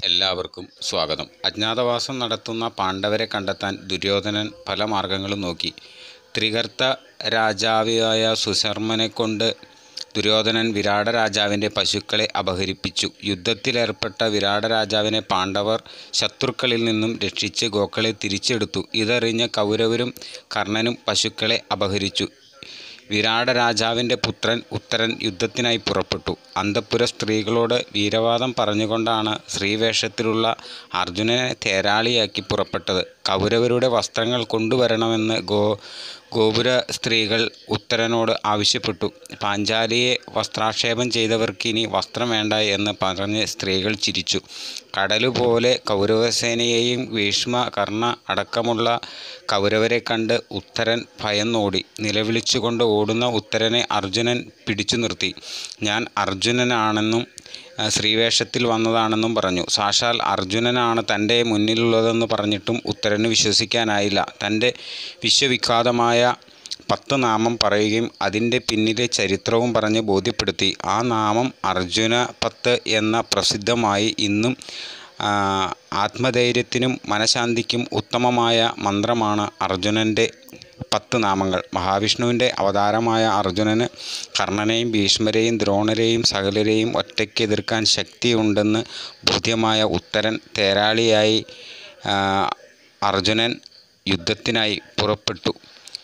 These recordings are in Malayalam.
എല്ലാവർക്കും സ്വാഗതം അജ്ഞാതവാസം നടത്തുന്ന പാണ്ഡവരെ കണ്ടെത്താൻ ദുര്യോധനൻ പല മാർഗങ്ങളും നോക്കി ത്രികർത്ത രാജാവായ സുശർമ്മനെ കൊണ്ട് ദുര്യോധനൻ വിരാട രാജാവിൻ്റെ പശുക്കളെ അപഹരിപ്പിച്ചു യുദ്ധത്തിലേർപ്പെട്ട വിരാട രാജാവിനെ പാണ്ഡവർ ശത്രുക്കളിൽ നിന്നും രക്ഷിച്ച് ഗോക്കളെ തിരിച്ചെടുത്തു ഇതറിഞ്ഞ കൗരവരും കർണനും പശുക്കളെ അപഹരിച്ചു വിരാട രാജാവിൻ്റെ പുത്രൻ ഉത്തരൻ യുദ്ധത്തിനായി പുറപ്പെട്ടു അന്തഃപുര സ്ത്രീകളോട് വീരവാദം പറഞ്ഞുകൊണ്ടാണ് സ്ത്രീവേഷത്തിലുള്ള അർജുനനെ തേരാളിയാക്കി പുറപ്പെട്ടത് കൗരവരുടെ വസ്ത്രങ്ങൾ കൊണ്ടുവരണമെന്ന് ഗോ ഗോപുര സ്ത്രീകൾ ഉത്തരനോട് ആവശ്യപ്പെട്ടു പാഞ്ചാലിയെ വസ്ത്രാക്ഷേപം ചെയ്തവർക്ക് ഇനി വസ്ത്രം വേണ്ട എന്ന് പറഞ്ഞ് സ്ത്രീകൾ ചിരിച്ചു കടലുപോലെ കൗരവസേനയെയും ഭീഷ്മ കർണ അടക്കമുള്ള കൗരവരെ കണ്ട് ഉത്തരൻ ഭയന്നോടി നിലവിളിച്ചുകൊണ്ട് ഓടുന്ന ഉത്തരനെ അർജുനൻ പിടിച്ചു നിർത്തി ഞാൻ അർജുനനാണെന്നും ആ, സ്ത്രീവേഷത്തിൽ വന്നതാണെന്നും പറഞ്ഞു സാക്ഷാൽ അർജുനനാണ് തൻ്റെ മുന്നിലുള്ളതെന്ന് പറഞ്ഞിട്ടും ഉത്തരന് വിശ്വസിക്കാനായില്ല തൻ്റെ വിശ്വവിഖ്യാതമായ പത്ത് നാമം പറയുകയും അതിൻ്റെ പിന്നിലെ ചരിത്രവും പറഞ്ഞ് ബോധ്യപ്പെടുത്തി ആ നാമം അർജുന പത്ത് എന്ന പ്രസിദ്ധമായി ഇന്നും ആ, ആത്മധൈര്യത്തിനും മനഃശാന്തിക്കും ഉത്തമമായ മന്ത്രമാണ് അർജുനൻ്റെ പത്ത് നാമങ്ങൾ മഹാവിഷ്ണുവിൻ്റെ അവതാരമായ അർജുനന് കർണനെയും ഭീഷ്മരെയും ദ്രോണരെയും സകലരെയും ഒറ്റയ്ക്ക് എതിർക്കാൻ ശക്തിയുണ്ടെന്ന് ബോധ്യമായ ഉത്തരൻ തേരാളിയായി ആ, അർജുനൻ യുദ്ധത്തിനായി പുറപ്പെട്ടു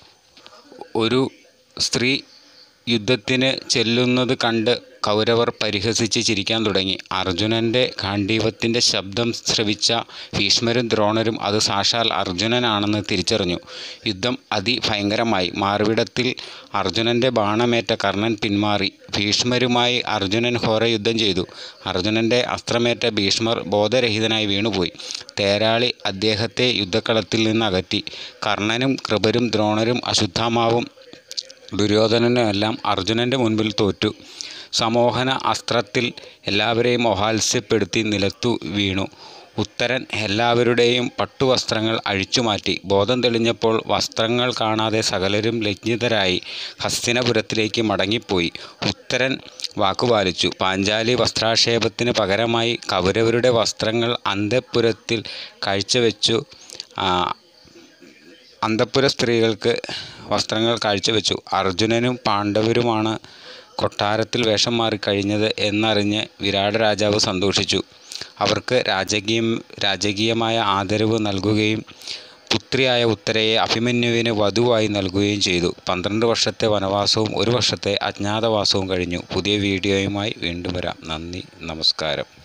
ഒരു സ്ത്രീ യുദ്ധത്തിന് ചെല്ലുന്നത് കണ്ട് കൗരവർ പരിഹസിച്ച് ചിരിക്കാൻ തുടങ്ങി അർജുനൻ്റെ ഗാണ്ഡീവത്തിൻ്റെ ശബ്ദം ശ്രവിച്ച ഭീഷ്മരും ദ്രോണരും അത് സാക്ഷാൽ അർജുനനാണെന്ന് തിരിച്ചറിഞ്ഞു യുദ്ധം അതിഭയങ്കരമായി മാർവിടത്തിൽ അർജുനൻ്റെ ബാണമേറ്റ കർണൻ പിന്മാറി ഭീഷ്മരുമായി അർജുനൻ ഘോര യുദ്ധം ചെയ്തു അർജുനൻ്റെ അസ്ത്രമേറ്റ ഭീഷ്മർ ബോധരഹിതനായി വീണുപോയി തേരാളി അദ്ദേഹത്തെ യുദ്ധക്കളത്തിൽ നിന്ന് അകറ്റി കർണനും കൃപരും ദ്രോണരും അശ്വത്ഥാമാവും ദുര്യോധനനും എല്ലാം അർജുനൻ്റെ മുൻപിൽ തോറ്റു സമോഹന അസ്ത്രത്തിൽ എല്ലാവരെയും മോഹാത്സ്യപ്പെടുത്തി നിലത്തു വീണു ഉത്തരൻ എല്ലാവരുടെയും പട്ടുവസ്ത്രങ്ങൾ അഴിച്ചുമാറ്റി ബോധം തെളിഞ്ഞപ്പോൾ വസ്ത്രങ്ങൾ കാണാതെ സകലരും ലജ്ജിതരായി ഹസ്തിനപുരത്തിലേക്ക് മടങ്ങിപ്പോയി ഉത്തരൻ വാക്കുപാലിച്ചു പാഞ്ചാലി വസ്ത്രാക്ഷേപത്തിന് പകരമായി കൗരവരുടെ വസ്ത്രങ്ങൾ അന്തഃപുരത്തിൽ കാഴ്ചവെച്ചു ആ, അന്തഃപുര സ്ത്രീകൾക്ക് വസ്ത്രങ്ങൾ കാഴ്ചവെച്ചു അർജുനനും പാണ്ഡവരുമാണ് കൊട്ടാരത്തിൽ വേഷം മാറി കഴിഞ്ഞത് എന്നറിഞ്ഞ് വിരാട രാജാവ് സന്തോഷിച്ചു അവർക്ക് രാജകീയം രാജകീയമായ ആദരവ് നൽകുകയും പുത്രിയായ ഉത്തരയെ അഭിമന്യുവിന് വധുവായി നൽകുകയും ചെയ്തു പന്ത്രണ്ട് വർഷത്തെ വനവാസവും ഒരു വർഷത്തെ അജ്ഞാതവാസവും കഴിഞ്ഞു പുതിയ വീഡിയോയുമായി വീണ്ടും വരാം നന്ദി നമസ്കാരം